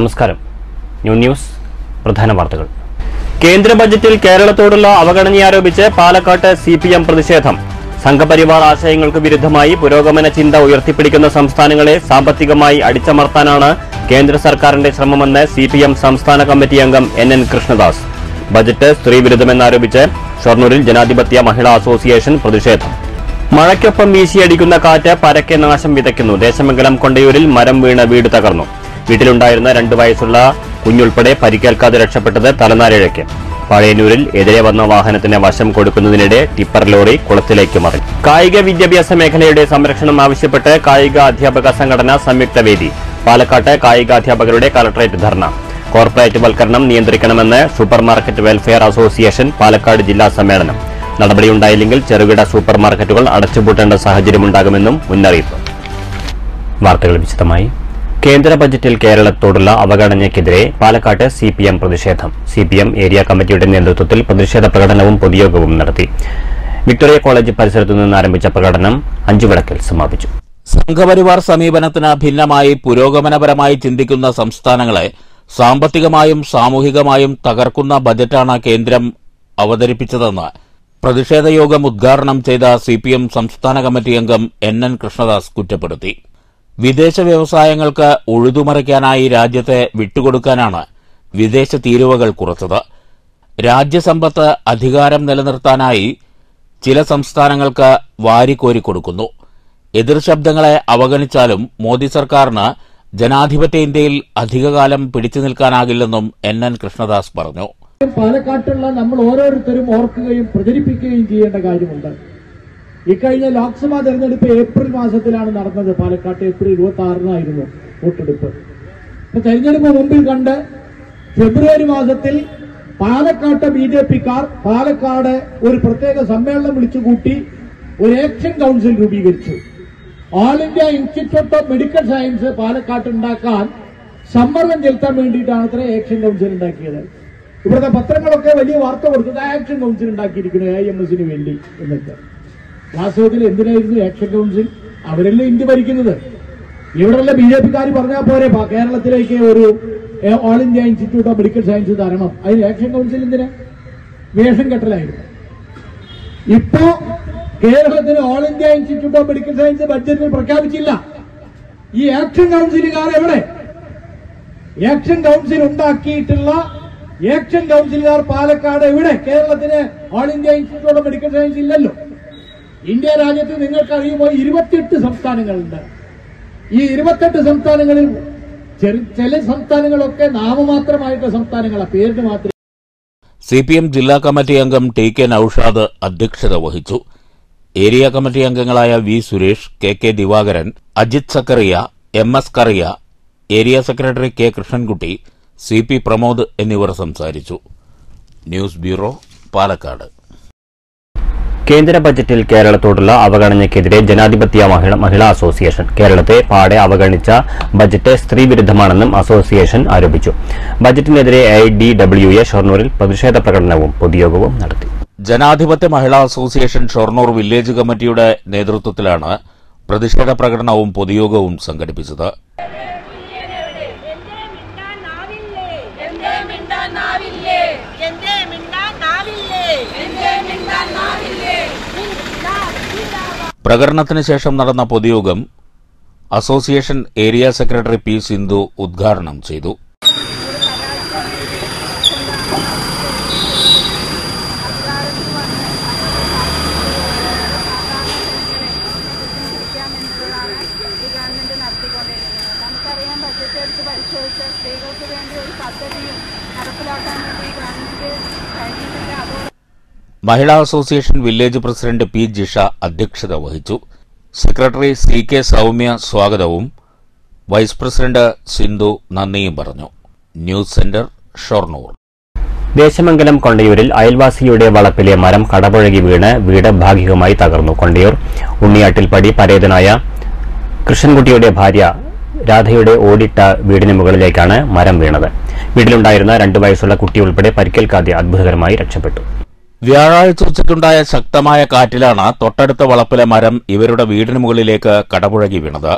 നമസ്കാരം new news പ്രധാന വാർത്തകൾ കേന്ദ്ര ബജറ്റിൽ കേരളത്തോടുള്ള അവഗണന ആരോപിച്ച് പാലക്കാട്ട് സി പി എം പ്രതിഷേധം സംഘപരിവാർ ആശയങ്ങൾക്ക് വിരുദ്ധമായി പുരോഗമന ചിന്ത ഉയർത്തിപ്പിടിക്കുന്ന സംസ്ഥാനങ്ങളെ സാമ്പത്തികമായി അടിച്ചമർത്താനാണ് കേന്ദ്ര സർക്കാരിന്റെ ശ്രമമെന്ന് സി പി എം സംസ്ഥാന കമ്മിറ്റി അംഗം എൻ എൻ കൃഷ്ണദാസ് ബജറ്റ് സ്ത്രീവിരുദ്ധമെന്നാരോപിച്ച് ഷൊർണൂരിൽ ജനാധിപത്യ മഹിളാ അസോസിയേഷൻ പ്രതിഷേധം മഴയ്ക്കൊപ്പം വീശിയടിക്കുന്ന കാറ്റ് പരക്കെ നാശം വിതയ്ക്കുന്നു ദേശമംഗലം കൊണ്ടയൂരിൽ മരം വീണ് വീട് തകർന്നു വീട്ടിലുണ്ടായിരുന്ന രണ്ടു വയസ്സുള്ള കുഞ്ഞുൾപ്പെടെ പരിക്കേൽക്കാതെ രക്ഷപ്പെട്ടത് തലനാരിഴയ്ക്ക് പഴയന്നൂരിൽ എതിരെ വന്ന വാഹനത്തിന് വശം കൊടുക്കുന്നതിനിടെ ടിപ്പർ ലോറി കുളത്തിലേക്ക് മറിഞ്ഞു കായിക വിദ്യാഭ്യാസ മേഖലയുടെ സംരക്ഷണം ആവശ്യപ്പെട്ട് കായിക അധ്യാപക സംഘടന സംയുക്ത വേദി പാലക്കാട്ട് കായികാധ്യാപകരുടെ കളക്ടറേറ്റ് ധർണ കോർപ്പറേറ്റ് വൽക്കരണം നിയന്ത്രിക്കണമെന്ന് സൂപ്പർമാർക്കറ്റ് വെൽഫെയർ അസോസിയേഷൻ പാലക്കാട് ജില്ലാ സമ്മേളനം നടപടിയുണ്ടായില്ലെങ്കിൽ ചെറുകിട സൂപ്പർ മാർക്കറ്റുകൾ അടച്ചുപൂട്ടേണ്ട സാഹചര്യമുണ്ടാകുമെന്നും മുന്നറിയിപ്പ് വാർത്തകൾ വിശദമായി കേന്ദ്ര ബജറ്റിൽ കേരളത്തോടുള്ള അവഗണനയ്ക്കെതിരെ പാലക്കാട്ട് സി പി എം പ്രതിഷേധം സി പി എം ഏരിയ കമ്മിറ്റിയുടെ നേതൃത്വത്തിൽ പ്രതിഷേധ പ്രകടനവും പൊതുയോഗവും നടത്തി വിക്ടോറിയ കോളേജ് പരിസരത്തു നിന്ന് ആരംഭിച്ച പ്രകടനം അഞ്ചുവിളക്കിൽ സമാപിച്ചു സംഘപരിവാർ സമീപനത്തിന് ഭിന്നമായി പുരോഗമനപരമായി ചിന്തിക്കുന്ന സംസ്ഥാനങ്ങളെ സാമ്പത്തികമായും സാമൂഹികമായും തകർക്കുന്ന ബജറ്റാണ് കേന്ദ്രം അവതരിപ്പിച്ചതെന്ന് പ്രതിഷേധ യോഗം ഉദ്ഘാടനം ചെയ്ത സിപിഎം സംസ്ഥാന കമ്മിറ്റി അംഗം എൻ എൻ കൃഷ്ണദാസ് കുറ്റപ്പെടുത്തി വിദേശ വ്യവസായങ്ങൾക്ക് ഉഴുതുമറിക്കാനായി രാജ്യത്തെ വിട്ടുകൊടുക്കാനാണ് വിദേശ തീരുവകൾ കുറച്ചത് രാജ്യസമ്പത്ത് അധികാരം നിലനിർത്താനായി ചില സംസ്ഥാനങ്ങൾക്ക് വാരിക്കോരി കൊടുക്കുന്നു എതിർ ശബ്ദങ്ങളെ അവഗണിച്ചാലും മോദി സർക്കാരിന് ജനാധിപത്യ ഇന്ത്യയിൽ അധികകാലം പിടിച്ചു നിൽക്കാനാകില്ലെന്നും എൻ എൻ കൃഷ്ണദാസ് പറഞ്ഞു പാലക്കാട്ടുള്ള നമ്മൾ ഓരോരുത്തരും ഓർക്കുകയും പ്രചരിപ്പിക്കുകയും ചെയ്യേണ്ട കാര്യമുണ്ട് ഇക്കഴിഞ്ഞ ലോക്സഭാ തെരഞ്ഞെടുപ്പ് ഏപ്രിൽ മാസത്തിലാണ് നടന്നത് പാലക്കാട്ട് ഏപ്രിൽ ഇരുപത്തി ആറിനായിരുന്നു വോട്ടെടുപ്പ് അപ്പൊ തെരഞ്ഞെടുപ്പ് മുമ്പിൽ കണ്ട് ഫെബ്രുവരി മാസത്തിൽ പാലക്കാട്ട് ബി ജെ പിക്കാർ പാലക്കാട് ഒരു പ്രത്യേക സമ്മേളനം വിളിച്ചുകൂട്ടി ഒരു ആക്ഷൻ കൗൺസിൽ രൂപീകരിച്ചു all India institute of medical science പാലക്കാട്ട് ഉണ്ടാക്കാൻ സമ്മർദ്ദം ചെലുത്താൻ വേണ്ടിയിട്ടാണ് ഇത്ര ആക്ഷൻ കൗൺസിൽ ഉണ്ടാക്കിയത് ഇവിടുത്തെ പത്രങ്ങളൊക്കെ വലിയ വാർത്ത കൊടുത്തത് ആക്ഷൻ കൗൺസിൽ ഉണ്ടാക്കിയിരിക്കുന്നു ഐ എം എസിന് വേണ്ടി എന്നൊക്കെ വാസ്തവത്തിൽ എന്തിനായിരുന്നു ആക്ഷൻ കൗൺസിൽ അവരല്ലേ ഇന്ത്യ ഭരിക്കുന്നത് ഇവിടെയുള്ള ബി ജെ പിക്കാർ പറഞ്ഞാൽ പോരെ പ- കേരളത്തിലേക്ക് ഒരു ഏ, all India institute of medical science തരണം അതിന് ആക്ഷൻ കൗൺസിൽ എന്തിനാ വേഷം കെട്ടലായിരുന്നു ഇപ്പോ കേരളത്തിന് all India institute of medical science ബഡ്ജറ്റിൽ പ്രഖ്യാപിച്ചില്ല ഈ ആക്ഷൻ കൗൺസിലുകാർ എവിടെ ആക്ഷൻ കൗൺസിൽ ഉണ്ടാക്കിയിട്ടുള്ള ആക്ഷൻ കൗൺസിലുകാർ പാലക്കാട് എവിടെ കേരളത്തിന് all India institute of medical science ഇല്ലല്ലോ ഇന്ത്യ രാജ്യത്ത് നിങ്ങൾക്ക് അറിയുമോ ഇരുപത്തിയെട്ട് സംസ്ഥാനങ്ങളുണ്ട് ഈ ഇരുപത്തെട്ട് സംസ്ഥാനങ്ങളിൽ ചെറു- ചില സംസ്ഥാനങ്ങളൊക്കെ നാമമാത്രമായിട്ട് സംസ്ഥാനങ്ങളാണ് പേരിന് മാത്രമേ സിപിഎം ജില്ലാ കമ്മിറ്റി അംഗം ടി കെ നൌഷാദ് അധ്യക്ഷത വഹിച്ചു ഏരിയ കമ്മിറ്റി അംഗങ്ങളായ V Suresh K K Divakaran Ajith Sakkariya M S Kariya area secretary K Krishnankutty C P Pramod എന്നിവർ സംസാരിച്ചു ന്യൂസ് ബ്യൂറോ പാലക്കാട് കേന്ദ്ര ബജറ്റിൽ കേരളത്തോടുള്ള അവഗണനയ്ക്കെതിരെ ജനാധിപത്യ മഹിള മഹിളാ അസോസിയേഷൻ കേരളത്തെ പാടെ അവഗണിച്ച ബജറ്റ് സ്ത്രീവിരുദ്ധമാണെന്നും അസോസിയേഷൻ ആരോപിച്ചു ബജറ്റിനെതിരെ ഐ ഡി ഡബ്ല്യു എ ഷൊർണൂരിൽ പ്രതിഷേധ പ്രകടനവും പൊതുയോഗവും നടത്തി ജനാധിപത്യ മഹിളാ അസോസിയേഷൻ ഷൊർണൂർ വില്ലേജ് കമ്മിറ്റിയുടെ നേതൃത്വത്തിലാണ് പ്രതിഷേധ പ്രകടനവും പൊതുയോഗവും സംഘടിപ്പിച്ചത് എന്തേ മിണ്ടാനാവില്ലേ എന്തേ മിണ്ടാനാവില്ലേ എന്തേ മിണ്ടാനാവില്ലേ പ്രകടനത്തിന് ശേഷം നടന്ന പൊതുയോഗം association area secretary P Sindhu ഉദ്ഘാടനം ചെയ്തു എന്നുള്ളതാണ് ഈ ഗവൺമെന്റ് നടത്തിക്കൊണ്ടിരിക്കുന്നത് നമുക്കറിയാം ബജറ്റ് എടുത്ത് പരിശോധിച്ച സ്ത്രീകൾക്ക് വേണ്ടി ഒരു പദ്ധതിയും നടപ്പിലാക്കാൻ വേണ്ടി ഈ ഗവൺമെന്റ് കഴിഞ്ഞിട്ടുണ്ട് അതോടെ Mahila association village president P Jisha അധ്യക്ഷത വഹിച്ചു സെക്രട്ടറി സി കെ സൗമ്യ സ്വാഗതവും വൈസ് പ്രസിഡന്റ് സിന്ധു നന്ദിയും പറഞ്ഞു ന്യൂസ് സെന്റർ ഷൊർണൂർ ദേശമംഗലം കൊണ്ടയൂരിൽ അയൽവാസിയുടെ വളപ്പിലെ മരം കടപുഴകി വീണ് വീട് ഭാഗികമായി തകർന്നു കൊണ്ടയൂർ ഉണ്ണിയാട്ടിൽപ്പടി പരേതനായ കൃഷ്ണൻകുട്ടിയുടെ ഭാര്യ രാധയുടെ ഓടിട്ട വീടിന് മുകളിലേക്കാണ് മരം വീണത് വീട്ടിലുണ്ടായിരുന്ന രണ്ടു വയസ്സുള്ള കുട്ടി ഉൾപ്പെടെ പരിക്കേൽക്കാതെ അത്ഭുതകരമായി രക്ഷപ്പെട്ടു വ്യാഴാഴ്ച ഉച്ചയ്ക്കുണ്ടായ ശക്തമായ കാറ്റിലാണ് തൊട്ടടുത്ത വളപ്പിലെ മരം ഇവരുടെ വീടിന് മുകളിലേക്ക് കടപുഴകി വീണത്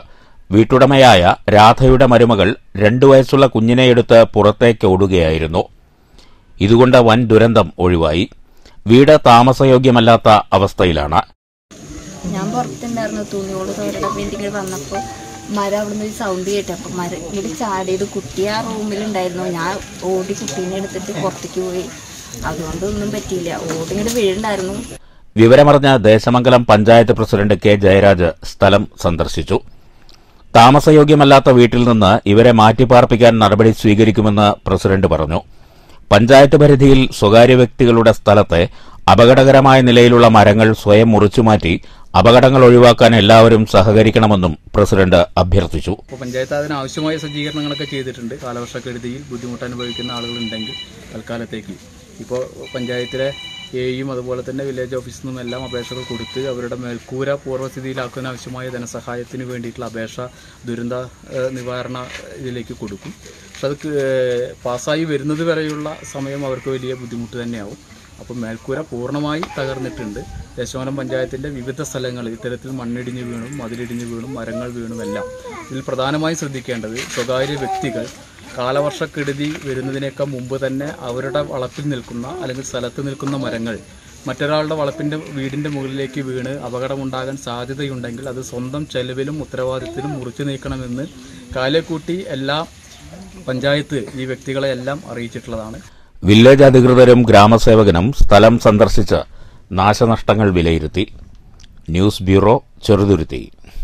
വീട്ടുടമയായ രാധയുടെ മരുമകൾ രണ്ടു വയസ്സുള്ള കുഞ്ഞിനെ എടുത്ത് പുറത്തേക്ക് ഓടുകയായിരുന്നു ഇതുകൊണ്ട് വൻ ദുരന്തം ഒഴിവായി വീട് താമസയോഗ്യമല്ലാത്ത അവസ്ഥയിലാണ് ഞാൻ പുറത്തുണ്ടായിരുന്നു തുണിയോട് തോരയുടെ വേണ്ടി വന്നപ്പോൾ മരം അവിടുന്ന് ഒരു സൗണ്ട് കേട്ടു അപ്പം മരം ഇങ്ങോട്ട് ചാടിയത് കുട്ടി ആ റൂമിലുണ്ടായിരുന്നു ഞാൻ ഓടി കുട്ടീനെ എടുത്തിട്ട് പുറത്തേക്ക് പോയി അതുകൊണ്ടൊന്നും പറ്റിയില്ല ഓടി ഇങ്ങോട്ട് വീഴുണ്ടായിരുന്നു വിവരമറിഞ്ഞ ദേശമംഗലം പഞ്ചായത്ത് പ്രസിഡന്റ് കെ ജയരാജ് സ്ഥലം സന്ദർശിച്ചു താമസയോഗ്യമല്ലാത്ത വീട്ടിൽ നിന്ന് ഇവരെ മാറ്റിപ്പാർപ്പിക്കാൻ നടപടി സ്വീകരിക്കുമെന്ന് പ്രസിഡന്റ് പറഞ്ഞു പഞ്ചായത്ത് പരിധിയിൽ സ്വകാര്യ വ്യക്തികളുടെ സ്ഥലത്തെ അപകടകരമായ നിലയിലുള്ള മരങ്ങൾ സ്വയം മുറിച്ചുമാറ്റി അപകടങ്ങൾ ഒഴിവാക്കാൻ എല്ലാവരും സഹകരിക്കണമെന്നും പ്രസിഡന്റ് അഭ്യർത്ഥിച്ചു അപ്പോൾ പഞ്ചായത്ത് അതിന് ആവശ്യമായ സജ്ജീകരണങ്ങളൊക്കെ ചെയ്തിട്ടുണ്ട് കാലവർഷക്കെടുതിയിൽ ബുദ്ധിമുട്ട് അനുഭവിക്കുന്ന ആളുകളുണ്ടെങ്കിൽ തൽക്കാലത്തേക്ക് ഇപ്പോൾ പഞ്ചായത്തിലെ എയും അതുപോലെ തന്നെ വില്ലേജ് ഓഫീസിൽ നിന്നും എല്ലാം അപേക്ഷകൾ കൊടുത്ത് അവരുടെ മേൽക്കൂര പൂർവ്വസ്ഥിതിയിലാക്കാൻ ആവശ്യമായ ധനസഹായത്തിന് വേണ്ടിയിട്ടുള്ള അപേക്ഷ ദുരന്ത ഏഹ്, നിവാരണ ഇതിലേക്ക് കൊടുക്കും പക്ഷെ അത് ഏഹ്, പാസ്സായി വരുന്നത് വരെയുള്ള സമയം അവർക്ക് വലിയ ബുദ്ധിമുട്ട് തന്നെയാവും അപ്പോൾ മേൽക്കൂര പൂർണ്ണമായി തകർന്നിട്ടുണ്ട് ദേശമംഗലം പഞ്ചായത്തിൻ്റെ വിവിധ സ്ഥലങ്ങളിൽ ഇത്തരത്തിൽ മണ്ണിടിഞ്ഞ് വീണും മതിലിടിഞ്ഞ് വീണും മരങ്ങൾ വീണുമെല്ലാം ഇതിൽ പ്രധാനമായും ശ്രദ്ധിക്കേണ്ടത് സ്വകാര്യ വ്യക്തികൾ കാലവർഷക്കെടുതി വരുന്നതിനേക്കാൾ മുമ്പ് തന്നെ അവരുടെ വളപ്പിൽ നിൽക്കുന്ന അല്ലെങ്കിൽ സ്ഥലത്ത് നിൽക്കുന്ന മരങ്ങൾ മറ്റൊരാളുടെ വളപ്പിൻ്റെ വീടിൻ്റെ മുകളിലേക്ക് വീണ് അപകടമുണ്ടാകാൻ സാധ്യതയുണ്ടെങ്കിൽ അത് സ്വന്തം ചെലവിലും ഉത്തരവാദിത്തത്തിലും മുറിച്ചു നീക്കണമെന്ന് കാലേക്കൂട്ടി എല്ലാ പഞ്ചായത്ത് ഈ വ്യക്തികളെ എല്ലാം അറിയിച്ചിട്ടുള്ളതാണ് വില്ലേജ് അധികൃതരും ഗ്രാമസേവകനും സ്ഥലം സന്ദർശിച്ച് നാശനഷ്ടങ്ങൾ വിലയിരുത്തി ന്യൂസ് ബ്യൂറോ ചെറുതുരുത്തി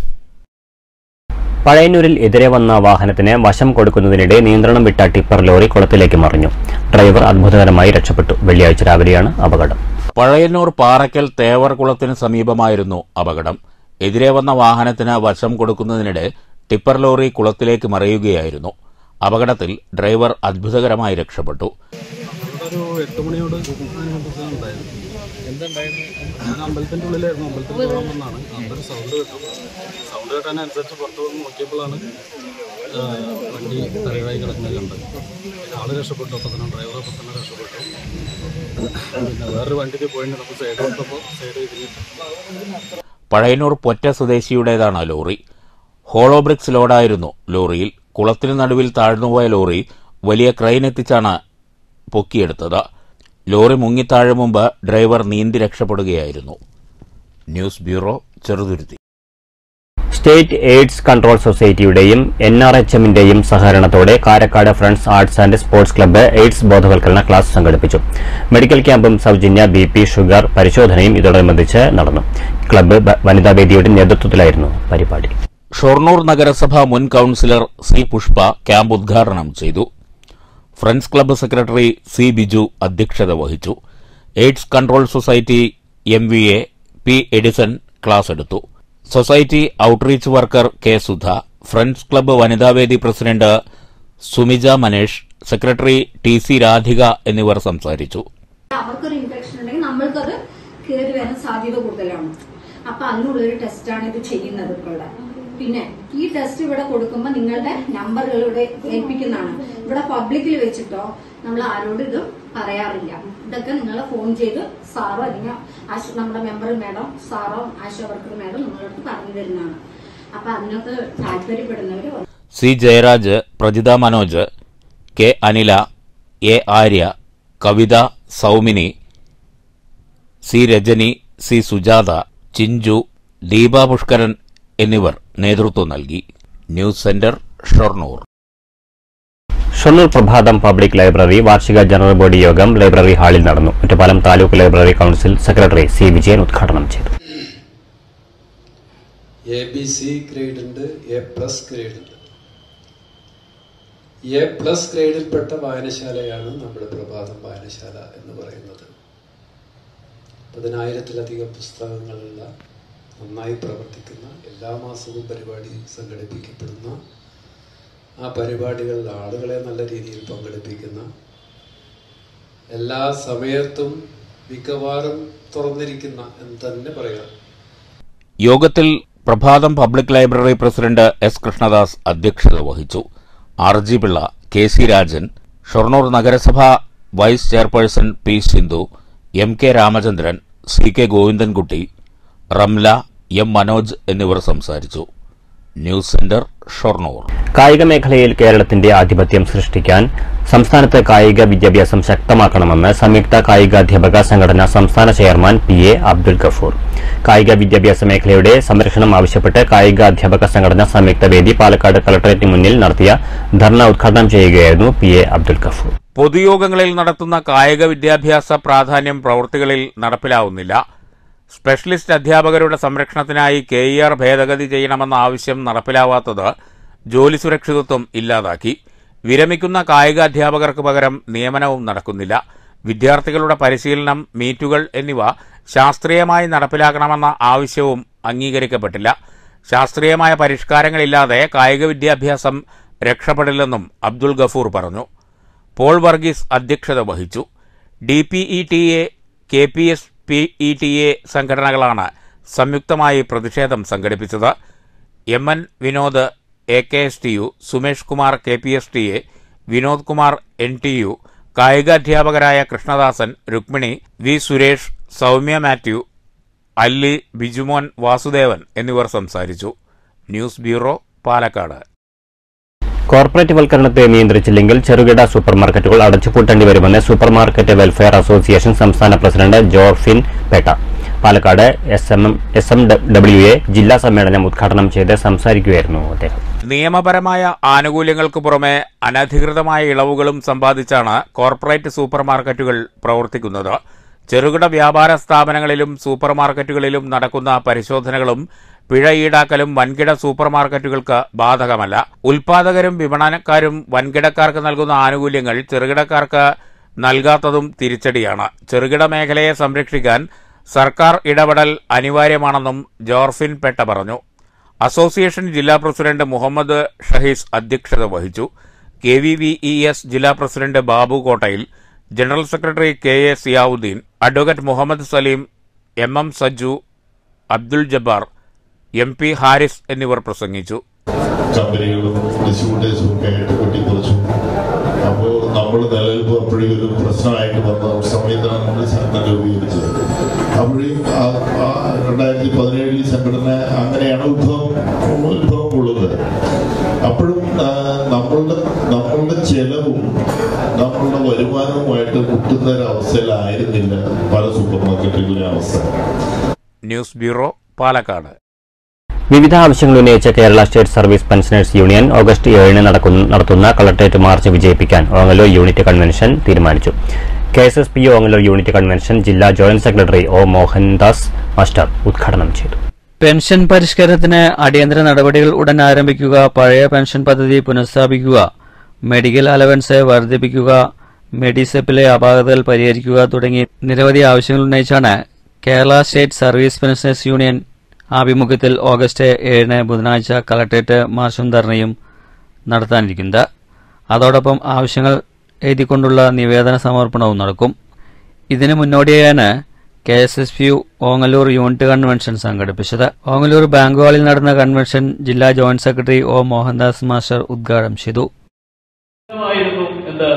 പഴയന്നൂരിൽ എതിരെ വന്ന വാഹനത്തിന് വശം കൊടുക്കുന്നതിനിടെ നിയന്ത്രണം വിട്ട ടിപ്പർ ലോറി കുളത്തിലേക്ക് മറിഞ്ഞു ഡ്രൈവർ അത്ഭുതകരമായി രക്ഷപ്പെട്ടു വെള്ളിയാഴ്ച രാവിലെയാണ് അപകടം പഴയന്നൂർ പാറയ്ക്കൽ തേവർകുളത്തിന് സമീപമായിരുന്നു അപകടം എതിരെ വന്ന വാഹനത്തിന് വശം കൊടുക്കുന്നതിനിടെ ടിപ്പർ ലോറി കുളത്തിലേക്ക് മറിയുകയായിരുന്നു അപകടത്തിൽ ഡ്രൈവർ അത്ഭുതകരമായി രക്ഷപ്പെട്ടു ഒരു എട്ട് മണിയോട് ഉണ്ടായിരുന്നു എന്തുണ്ടായിരുന്നു ഞാൻ അമ്പലത്തിന്റെ ഉള്ളിലായിരുന്നു അമ്പലത്തിൽ പോകാൻ വന്നാണ് അമ്പലം സൗണ്ട് കേട്ടു സൗണ്ട് കേട്ടതിനനുസരിച്ച് പുറത്ത് വന്ന് നോക്കിയപ്പോഴാണ് ആ, വണ്ടി തലയിലായി കിടക്കുന്നത് കണ്ടത് പിന്നെ ആള് രക്ഷപ്പെട്ടു അപ്പം തന്നെ ഡ്രൈവർ അപ്പം തന്നെ രക്ഷപ്പെട്ടു പിന്നെ വേറൊരു വണ്ടിക്ക് പോയിട്ട് നമുക്ക് സൈഡ് കൊടുത്തപ്പോൾ സൈഡ് ഇതിന് പഴയന്നൂർ പൊറ്റ സ്വദേശിയുടേതാണ് ലോറി ഹോളോ ബ്രിക്സ് ലോഡായിരുന്നു ലോറിയിൽ കുളത്തിന് നടുവിൽ താഴ്ന്നുപോയ ലോറി വലിയ ക്രെയിൻ എത്തിച്ചാണ് പൊക്കിയെടുത്തത് ലോറി മുങ്ങിത്താഴും മുമ്പ് ഡ്രൈവർ നീന്തി രക്ഷപ്പെടുകയായിരുന്നു news bureau Cheruthuruthy state AIDS control സൊസൈറ്റിയുടെയും എൻ ആർ എച്ച് എമ്മിന്റെയും സഹകരണത്തോടെ Karakkad friends arts and sports club AIDS ബോധവൽക്കരണ ക്ലാസ് സംഘടിപ്പിച്ചു മെഡിക്കൽ ക്യാമ്പും സൌജന്യ ബി പി ഷുഗർ പരിശോധനയും ഇതോടനുബന്ധിച്ച് നടന്നു ക്ലബ്ബ് ബ- വനിതാവേദിയുടെ നേതൃത്വത്തിലായിരുന്നു പരിപാടി ഷൊർണൂർ നഗരസഭ മുൻ കൌൺസിലർ സി പുഷ്പ ക്യാമ്പ് ഉദ്ഘാടനം ചെയ്തു friends club secretary C Biju അധ്യക്ഷത വഹിച്ചു AIDS control society M V A P Edison class എടുത്തു society outreach worker K Sudha friends club വനിതാവേദി president Sumija Manesh secretary T C Radhika എന്നിവർ സംസാരിച്ചു അവർക്കൊരു ഇൻഫെക്ഷൻ ഉണ്ടെങ്കിൽ നമ്മൾക്കത് കയറി വരാൻ സാധ്യത കൂടുതലാണ് അപ്പൊ അതിനുള്ളൊരു ടെസ്റ്റാണ് ഇത് ചെയ്യുന്നത് ഇപ്പോൾ പിന്നെ ഈ ടെസ്റ്റ് ഇവിടെ കൊടുക്കുമ്പോൾ നിങ്ങളുടെ നമ്പറുകൾ ഇവിടെ ഏൽപ്പിക്കുന്നതാണ് ഇവിടെ പബ്ലിക്കിൽ വെച്ചിട്ടോ നമ്മൾ ആരോടും ഇത് പറയാറില്ല ഇതൊക്കെ നിങ്ങൾ ഫോൺ ചെയ്ത് സാറോ അല്ലെങ്കിൽ ആശ- നമ്മുടെ മെമ്പർ മാഡം സാറോ ആശാ വർക്കർ മാഡം നിങ്ങളടുത്ത് പറഞ്ഞു തരുന്നതാണ് അപ്പൊ അതിനൊക്കെ താല്പര്യപ്പെടുന്നവർ C Jayaraj Prajitha Manoj K Anila A Arya Kavitha Soumini C Rajani C Sujatha Chinchu Deepa Pushkaran എന്നിവർ നേതൃത്വം നൽകി news centre Shoranur Shoranur Prabhatham public library വാർഷിക ജനറൽ ബോഡി യോഗം ലൈബ്രറി ഹാളിൽ നടന്നു Ottapalam taluk library council secretary C Vijayan ഉദ്ഘാടനം ചെയ്തു എ ബി സി ഗ്രേഡ് ഉണ്ട് എ പ്ലസ് ഗ്രേഡ് ഉണ്ട് എ പ്ലസ് ഗ്രേഡിൽപ്പെട്ട വായനശാലയാണ് നമ്മുടെ പ്രഭാതം വായനശാല എന്ന് പറയുന്നത് പതിനായിരത്തിലധികം പുസ്തകങ്ങളുള്ള നന്നായി പ്രവർത്തിക്കുന്ന എല്ലാ മാസവും പരിപാടി സംഘടിപ്പിക്കപ്പെടുന്ന ആ പരിപാടികളിൽ ആളുകളെ നല്ല രീതിയിൽ പങ്കെടുപ്പിക്കുന്ന എല്ലാ സമയത്തും മിക്കവാറും തുറന്നിരിക്കുന്ന എന്ന് തന്നെ പറയാം യോഗത്തിൽ Prabhatham public library president S Krishnadas അധ്യക്ഷത വഹിച്ചു R G Pillai K C Rajan Shoranur നഗരസഭ vice chairperson P Sindhu M K Ramachandran C K Govindankutty Ramla M Manoj എന്നിവർ സംസാരിച്ചു ന്യൂസ് സെന്റർ ഷൊർണൂർ കായിക മേഖലയിൽ കേരളത്തിന്റെ ആധിപത്യം സൃഷ്ടിക്കാൻ സംസ്ഥാനത്ത് കായിക വിദ്യാഭ്യാസം ശക്തമാക്കണമെന്ന് സംയുക്ത കായികാധ്യാപക സംഘടന സംസ്ഥാന chairman P A Abdul Gafoor കായിക വിദ്യാഭ്യാസ മേഖലയുടെ സംരക്ഷണം ആവശ്യപ്പെട്ട് കായികാധ്യാപക സംഘടന സംയുക്ത വേദി പാലക്കാട് കളക്ടറേറ്റിന് മുന്നിൽ നടത്തിയ ധർണ ഉദ്ഘാടനം ചെയ്യുകയായിരുന്നു പി എ അബ്ദുൽ ഗഫൂർ പൊതുയോഗങ്ങളിൽ നടത്തുന്ന കായിക വിദ്യാഭ്യാസ പ്രാധാന്യം പ്രവൃത്തികളിൽ നടപ്പിലാവുന്നില്ല സ്പെഷ്യലിസ്റ്റ് അധ്യാപകരുടെ സംരക്ഷണത്തിനായി കെ ഇ ആർ ഭേദഗതി ചെയ്യണമെന്ന ആവശ്യം നടപ്പിലാവാത്തത് ജോലി സുരക്ഷിതത്വം ഇല്ലാതാക്കി വിരമിക്കുന്ന കായിക അധ്യാപകർക്ക് പകരം നിയമനവും നടക്കുന്നില്ല വിദ്യാർത്ഥികളുടെ പരിശീലനം മീറ്റുകൾ എന്നിവ ശാസ്ത്രീയമായി നടപ്പിലാക്കണമെന്ന ആവശ്യവും അംഗീകരിക്കപ്പെട്ടില്ല ശാസ്ത്രീയമായ പരിഷ്കാരങ്ങളില്ലാതെ കായിക വിദ്യാഭ്യാസം രക്ഷപ്പെടില്ലെന്നും അബ്ദുൽ ഗഫൂർ പറഞ്ഞു പോൾ വർഗീസ് അധ്യക്ഷത വഹിച്ചു D P E T A K P S P E T A സംഘടനകളാണ് സംയുക്തമായി പ്രതിഷേധം സംഘടിപ്പിച്ചത് M N Vinod A K S T U Sumesh Kumar K P S T A Vinod Kumar N T U കായികാധ്യാപകരായ കൃഷ്ണദാസൻ രുക്മിണി വി സുരേഷ് സൗമ്യ മാത്യു അല്ലി ബിജുമോൻ വാസുദേവൻ എന്നിവർ സംസാരിച്ചു ന്യൂസ് ബ്യൂറോ പാലക്കാട് കോർപ്പറേറ്റ് വൽക്കരണത്തെ നിയന്ത്രിച്ചില്ലെങ്കിൽ ചെറുകിട സൂപ്പർമാർക്കറ്റുകൾ അടച്ചുപൂട്ടേണ്ടി വരുമെന്ന് സൂപ്പർമാർക്കറ്റ് വെൽഫെയർ അസോസിയേഷൻ സംസ്ഥാന president Jorphin Petta Palakkad S M S M W A ജില്ലാ സമ്മേളനം ഉദ്ഘാടനം ചെയ്ത് സംസാരിക്കുകയായിരുന്നു അദ്ദേഹം നിയമപരമായ ആനുകൂല്യങ്ങൾക്ക് പുറമെ അനധികൃതമായ ഇളവുകളും സമ്പാദിച്ചാണ് കോർപ്പറേറ്റ് സൂപ്പർമാർക്കറ്റുകൾ പ്രവർത്തിക്കുന്നത് ചെറുകിട വ്യാപാര സ്ഥാപനങ്ങളിലും സൂപ്പർമാർക്കറ്റുകളിലും നടക്കുന്ന പരിശോധനകളും പിഴ ഈടാക്കലും വൻകിട സൂപ്പർമാർക്കറ്റുകൾക്ക് ബാധകമല്ല ഉൽപാദകരും വിപണനക്കാരും വൻകിടക്കാർക്ക് നൽകുന്ന ആനുകൂല്യങ്ങൾ ചെറുകിടക്കാർക്ക് നൽകാത്തതും തിരിച്ചടിയാണ് ചെറുകിട മേഖലയെ സംരക്ഷിക്കാൻ സർക്കാർ ഇടപെടൽ അനിവാര്യമാണെന്നും ജോർഫിൻ പെട്ട പറഞ്ഞു അസോസിയേഷൻ ജില്ലാ പ്രസിഡന്റ് മുഹമ്മദ് ഷഹീസ് അധ്യക്ഷത വഹിച്ചു K V V E S ജില്ലാ president Babu Kottayil general secretary K A Siyavudheen advocate Muhammad Saleem M M Sajju Abdul Jabbar M P Haris എന്നിവർ പ്രസംഗിച്ചു കമ്പനികളും ഡിസ്ട്രിബ്യൂട്ടേഴ്സും ഒക്കെ ആയിട്ട് വെട്ടിക്കുറച്ചു അപ്പോൾ നമ്മൾ നിലനിൽപ്പ് അപ്പോഴും ഒരു പ്രശ്നമായിട്ട് വന്ന സമയത്താണ് നമ്മൾ സംഘടന രൂപീകരിച്ചത് അപ്പോഴും ആ- ആ രണ്ടായിരത്തി പതിനേഴിൽ സംഘടന അങ്ങനെയാണ് ഉത്ഭവം ഉത്ഭവം കൊള്ളുന്നത് അപ്പോഴും ആ, നമ്മളുടെ നമ്മളുടെ ചെലവും നമ്മളുടെ വരുമാനവുമായിട്ട് മുട്ടുന്ന ഒരു അവസ്ഥയിലായിരുന്നില്ല പല സൂപ്പർ മാർക്കറ്റുകളിലെ അവസ്ഥ ന്യൂസ് ബ്യൂറോ പാലക്കാട് വിവിധ ആവശ്യങ്ങൾ ഉന്നയിച്ച Kerala state service pensioners union August ഏഴിന് നടക്കുന്ന- നടത്തുന്ന കളക്ടറേറ്റ് മാർച്ച് വിജയിപ്പിക്കാൻ ഓങ്ങല്ലൂർ യൂണിറ്റ് കൺവെൻഷൻ തീരുമാനിച്ചു K S S P Ongallur unit convention ജില്ലാ joint secretary O Mohandas master ഉദ്ഘാടനം ചെയ്തു പെൻഷൻ പരിഷ്കരണത്തിന് അടിയന്തര നടപടികൾ ഉടൻ ആരംഭിക്കുക പഴയ പെൻഷൻ പദ്ധതി പുനഃസ്ഥാപിക്കുക മെഡിക്കൽ അലവൻസ് വർദ്ധിപ്പിക്കുക മെഡിസെപ്പിലെ അപാകതകൾ പരിഹരിക്കുക തുടങ്ങി നിരവധി ആവശ്യങ്ങൾ ഉന്നയിച്ചാണ് Kerala state service pensioners union ആഭിമുഖ്യത്തിൽ ഓഗസ്റ്റ് ഏഴിന് ബുധനാഴ്ച കളക്ടറേറ്റ് മാർച്ചും ധർണയും നടത്താനിരിക്കുന്നത് അതോടൊപ്പം ആവശ്യങ്ങൾ എഴുതിക്കൊണ്ടുള്ള നിവേദന സമർപ്പണവും നടക്കും ഇതിനു മുന്നോടിയായാണ് K S S P U Ongallur unit convention സംഘടിപ്പിച്ചത് ഓങ്ങല്ലൂർ ബാങ്ക് ഹാളിൽ നടന്ന കൺവെൻഷൻ ജില്ലാ joint secretary O Mohandas master ഉദ്ഘാടനം ചെയ്തു ആയിരുന്നു എന്ത്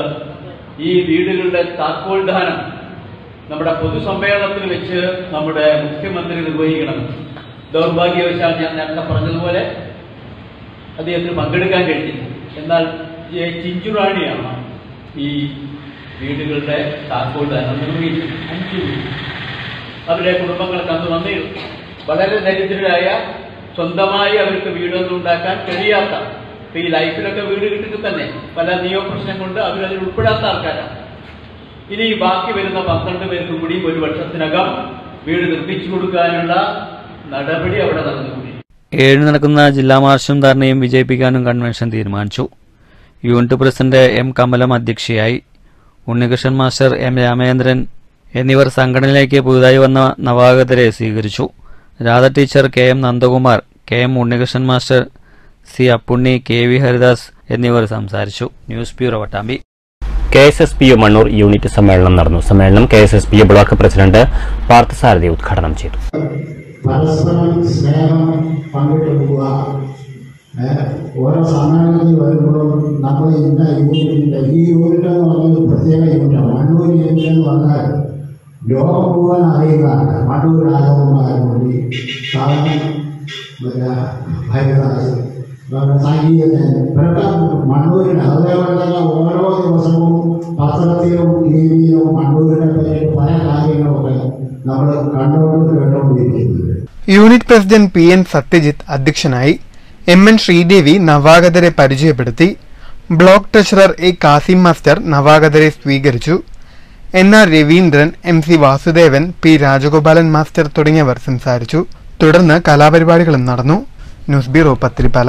ഈ വീടുകളുടെ താക്കോൽ ദാനം നമ്മുടെ പൊതുസമ്മേളനത്തിൽ വെച്ച് നമ്മുടെ മുഖ്യമന്ത്രി നിർവഹിക്കണം ദൗർഭാഗ്യവശാൽ ഞാൻ നേരത്തെ പറഞ്ഞതുപോലെ അദ്ദേഹത്തിന് പങ്കെടുക്കാൻ കഴിഞ്ഞില്ല എന്നാൽ ജെ ചിഞ്ചുറാണിയാണ് ഈ വീടുകളുടെ താക്കോൽ ദാനം നിർവഹിച്ചത് അഞ്ചു വീട് അവരുടെ കുടുംബങ്ങൾക്ക് അന്ന് വന്നിരുന്നു വളരെ ദരിദ്രരായ സ്വന്തമായി അവർക്ക് വീടൊന്നും ഉണ്ടാക്കാൻ കഴിയാത്ത ഇപ്പൊ ഈ ലൈഫിലൊക്കെ വീട് കിട്ടിയിട്ട് തന്നെ പല നിയമപ്രശ്നം കൊണ്ട് അവരതിൽ ഉൾപ്പെടാത്ത ആൾക്കാരാണ് ഇനി ഈ ബാക്കി വരുന്ന പന്ത്രണ്ട് പേർക്കും കൂടി ഒരു വർഷത്തിനകം വീട് നിർമ്മിച്ചു കൊടുക്കാനുള്ള നടപടി അവിടെ നടന്നുകൊണ്ടിരിക്കും ഏഴിന് നടക്കുന്ന ജില്ലാ മാർച്ചും ധർണയും വിജയിപ്പിക്കാനും കൺവെൻഷൻ തീരുമാനിച്ചു യൂണിറ്റ് പ്രസിഡന്റ് എം കമലം അധ്യക്ഷയായി ഉണ്ണികൃഷ്ണൻ മാസ്റ്റർ എം രാമചന്ദ്രൻ എന്നിവർ സംഘടനയിലേക്ക് പുതുതായി വന്ന നവാഗതരെ സ്വീകരിച്ചു Radha teacher K M Nandakumar K M Unnikrishnan master C Appunni K V Haridas എന്നിവർ സംസാരിച്ചു news bureau Vattambi K S S P U Mannur unit സമ്മേളനം നടന്നു സമ്മേളനം K S S P U block president Parthasarathy ഉദ്ഘാടനം ചെയ്തു പരസ്പരം സ്നേഹം പങ്കിട്ട് പോവുക ഏ, ഓരോ സമ്മേളനത്തിൽ വരുമ്പോഴും നമ്മൾ ഇന്ന യൂണിറ്റിൻ്റെ ഈ യൂണിറ്റ് എന്ന് പറഞ്ഞത് പ്രത്യേക യൂണിറ്റാണ് മണ്ണൂർ യൂണിറ്റ് എന്ന് പറഞ്ഞാൽ ലോകം മുഴുവൻ അറിയുന്നതാണ് മണ്ണൂർ രാജകുമാരൻ കൂടി കാരണം പിന്നെ ഹരിദാസ് പിന്നെ സംഗീതജ്ഞൻ ഇവരൊക്കെ മണ്ണൂരിന് അതേപോലെ തന്നെ ഓരോ ദിവസവും പത്രത്തിലും ടി വിയിലും മണ്ണൂരിനെ പറ്റി പല കാര്യങ്ങളൊക്കെ നമ്മൾ കണ്ടുകൊണ്ട് കേട്ടുകൊണ്ടിരിക്കുന്നുണ്ട് unit president P N Sathyajith അധ്യക്ഷനായി എം എൻ ശ്രീദേവി നവാഗതരെ പരിചയപ്പെടുത്തി block treasurer A Kasim master നവാഗതരെ സ്വീകരിച്ചു N R Raveendran M C Vasudevan P Rajagopalan master തുടങ്ങിയവർ സംസാരിച്ചു തുടർന്ന് കലാപരിപാടികളും നടന്നു ന്യൂസ് ബ്യൂറോ പത്തിരിപ്പാല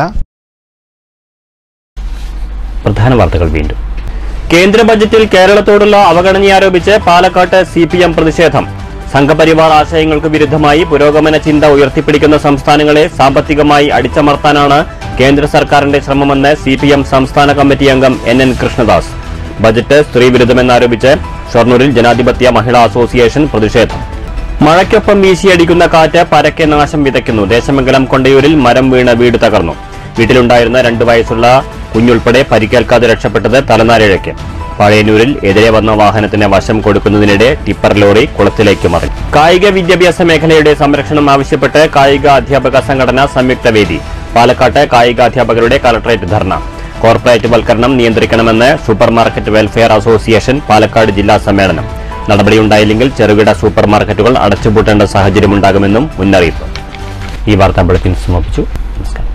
പ്രധാന വാർത്തകൾ വീണ്ടും കേന്ദ്ര ബജറ്റിൽ കേരളത്തോടുള്ള അവഗണനയാരോപിച്ച് പാലക്കാട്ട് സി പി എം പ്രതിഷേധം സംഘപരിവാർ ആശയങ്ങൾക്ക് വിരുദ്ധമായി പുരോഗമന ചിന്ത ഉയർത്തിപ്പിടിക്കുന്ന സംസ്ഥാനങ്ങളെ സാമ്പത്തികമായി അടിച്ചമർത്താനാണ് കേന്ദ്ര സർക്കാരിന്റെ ശ്രമമെന്ന് സി പി എം സംസ്ഥാന കമ്മിറ്റി അംഗം എൻ എൻ കൃഷ്ണദാസ് ബജറ്റ് സ്ത്രീവിരുദ്ധമെന്നാരോപിച്ച് ഷൊർണൂരിൽ ജനാധിപത്യ മഹിളാ അസോസിയേഷൻ പ്രതിഷേധം മഴയ്ക്കൊപ്പം വീശിയടിക്കുന്ന കാറ്റ് പരക്കെ നാശം വിതയ്ക്കുന്നു ദേശമംഗലം കൊണ്ടയൂരിൽ മരം വീണ് വീട് തകർന്നു വീട്ടിലുണ്ടായിരുന്ന രണ്ടു വയസ്സുള്ള കുഞ്ഞുൾപ്പെടെ പരിക്കേൽക്കാതെ രക്ഷപ്പെട്ടത് തലനാരിഴയ്ക്ക് പഴയന്നൂരിൽ എതിരെ വന്ന വാഹനത്തിന് വശം കൊടുക്കുന്നതിനിടെ ടിപ്പർ ലോറി കുളത്തിലേക്ക് മറിഞ്ഞു കായിക വിദ്യാഭ്യാസ മേഖലയുടെ സംരക്ഷണം ആവശ്യപ്പെട്ട് കായിക അധ്യാപക സംഘടന സംയുക്ത വേദി പാലക്കാട്ട് കായികാധ്യാപകരുടെ കളക്ടറേറ്റ് ധർണ കോർപ്പറേറ്റ് വൽക്കരണം നിയന്ത്രിക്കണമെന്ന് super market welfare association Palakkad ജില്ലാ സമ്മേളനം നടപടിയുണ്ടായില്ലെങ്കിൽ ചെറുകിട സൂപ്പർ മാർക്കറ്റുകൾ അടച്ചുപൂട്ടേണ്ട സാഹചര്യമുണ്ടാകുമെന്നും മുന്നറിയിപ്പ് ഈ വാർത്താ ബുള്ളറ്റിൻ സമാപിച്ചു നമസ്കാരം